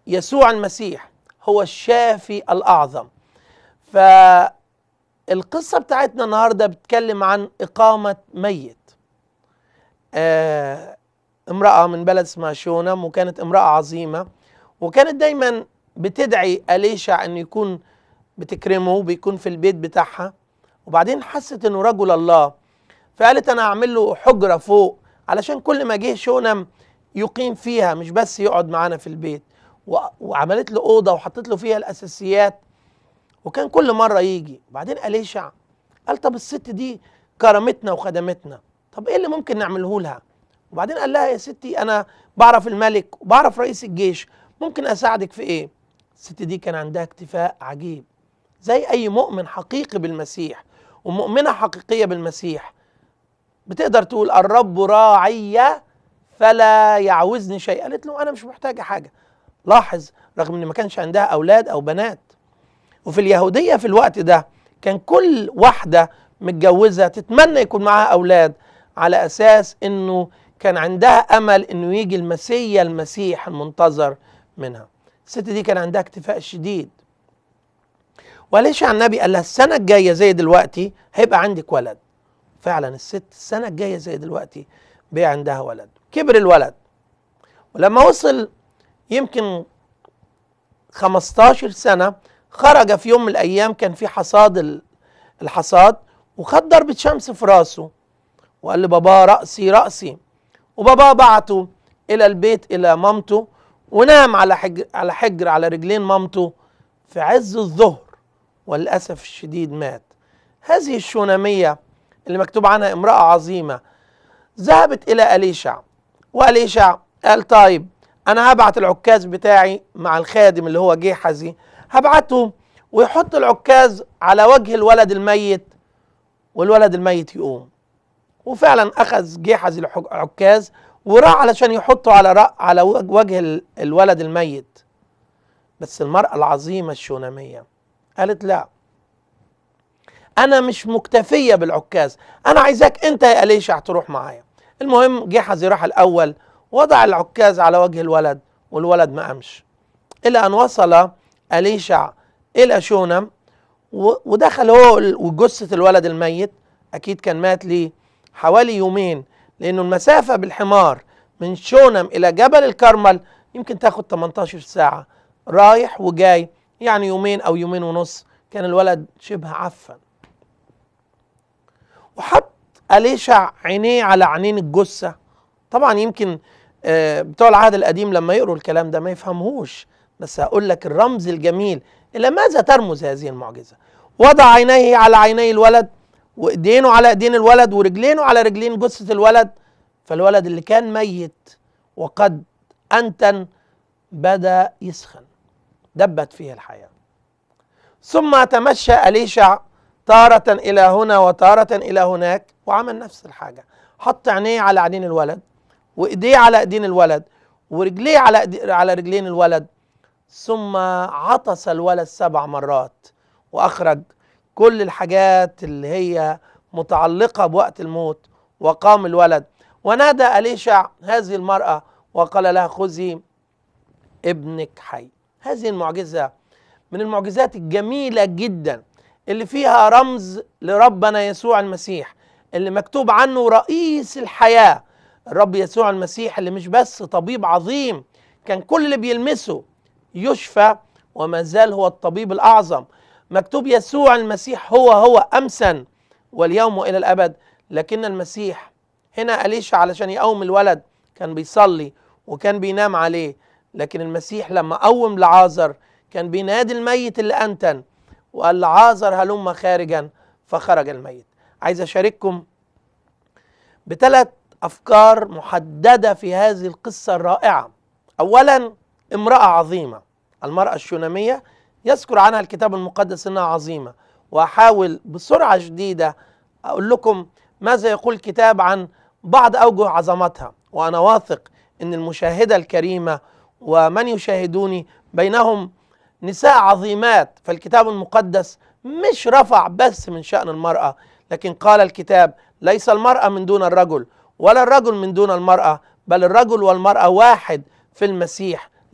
يسوع المسيح هو الشافي الاعظم فالقصه بتاعتنا النهارده بتتكلم عن اقامه ميت آه امراه من بلد اسمها شونم وكانت امراه عظيمه وكانت دايما بتدعي اليشع انه يكون بتكرمه بيكون في البيت بتاعها وبعدين حست انه رجل الله فقالت انا اعمل له حجره فوق علشان كل ما جه شونم يقيم فيها مش بس يقعد معانا في البيت و- وعملت له اوضه وحطت له فيها الاساسيات وكان كل مره يجي وبعدين اليشع قال طب الست دي كرمتنا وخدمتنا طب ايه اللي ممكن نعمله لها وبعدين قال لها يا ستي انا بعرف الملك وبعرف رئيس الجيش ممكن اساعدك في ايه الست دي كان عندها اكتفاء عجيب زي اي مؤمن حقيقي بالمسيح ومؤمنه حقيقيه بالمسيح بتقدر تقول الرب راعي فلا يعوزني شيء قالت له انا مش محتاجه حاجه لاحظ رغم ان ما كانش عندها اولاد او بنات وفي اليهوديه في الوقت ده كان كل واحده متجوزه تتمنى يكون معاها اولاد على اساس انه كان عندها امل انه يجي المسيا المسيح المنتظر منها الست دي كان عندها اكتفاء شديد وليش عن النبي قال لها السنه الجايه زي دلوقتي هيبقى عندك ولد فعلا الست السنه الجايه زي دلوقتي بقى عندها ولد كبر الولد ولما وصل يمكن 15 سنه خرج في يوم من الايام كان في حصاد ال- الحصاد وخد ضربه شمس في راسه وقال لبابا راسي راسي وبابا بعته الى البيت الى مامته ونام على حجر على حجر على رجلين مامته في عز الظهر وللاسف الشديد مات هذه الشوناميه اللي مكتوب عنها امراه عظيمه ذهبت الى اليشع واليشع قال طيب انا هبعت العكاز بتاعي مع الخادم اللي هو جيحزي هبعته ويحط العكاز على وجه الولد الميت والولد الميت يقوم وفعلا اخذ جيحزي العكاز وراح علشان يحطه على رأ على وجه ال- الولد الميت بس المرأة العظيمة الشونامية قالت لا أنا مش مكتفية بالعكاز أنا عايزاك أنت يا أليشع تروح معايا المهم جيحزي راح الأول وضع العكاز على وجه الولد والولد ما قامش إلى أن وصل أليشع إلى شونم و- ودخل هو ال- وجثة الولد الميت أكيد كان مات ليه حوالي يومين لأنه المسافة بالحمار من شونم إلى جبل الكرمل يمكن تاخد 18 ساعة رايح وجاي يعني يومين أو يومين ونص كان الولد شبه عفن وحط أليشع عينيه على عينين الجثة طبعا يمكن آه، بتوع العهد القديم لما يقروا الكلام ده ما يفهموش بس هقول لك الرمز الجميل إلى ماذا ترمز هذه المعجزة وضع عينيه على عيني الولد وايدينه على ايدين الولد ورجلينه على رجلين جثة الولد فالولد اللي كان ميت وقد أنتن بدأ يسخن دبت فيه الحياة ثم تمشى أليشع تارة إلى هنا وتارة إلى هناك وعمل نفس الحاجة حط عينيه على عينين الولد وإيديه على إيدين الولد ورجليه على إيدي- على رجلين الولد ثم عطس الولد سبع مرات وأخرج كل الحاجات اللي هي متعلقة بوقت الموت وقام الولد ونادى أليشع هذه المرأة وقال لها خذي ابنك حي هذه المعجزة من المعجزات الجميلة جدا اللي فيها رمز لربنا يسوع المسيح اللي مكتوب عنه رئيس الحياة الرب يسوع المسيح اللي مش بس طبيب عظيم كان كل اللي بيلمسه يشفى وما زال هو الطبيب الأعظم مكتوب يسوع المسيح هو هو أمسا واليوم وإلى الأبد لكن المسيح هنا أليشع علشان يقوم الولد كان بيصلي وكان بينام عليه لكن المسيح لما قوم لعازر كان بينادي الميت اللي أنتن وقال لعازر هلم خارجا فخرج الميت عايز أشارككم بثلاث أفكار محددة في هذه القصة الرائعة أولا امرأة عظيمة المرأة الشونامية يذكر عنها الكتاب المقدس انها عظيمه واحاول بسرعه شديده اقول لكم ماذا يقول الكتاب عن بعض اوجه عظمتها وانا واثق ان المشاهده الكريمه ومن يشاهدوني بينهم نساء عظيمات فالكتاب المقدس مش رفع بس من شان المراه لكن قال الكتاب ليس المراه من دون الرجل ولا الرجل من دون المراه بل الرجل والمراه واحد في المسيح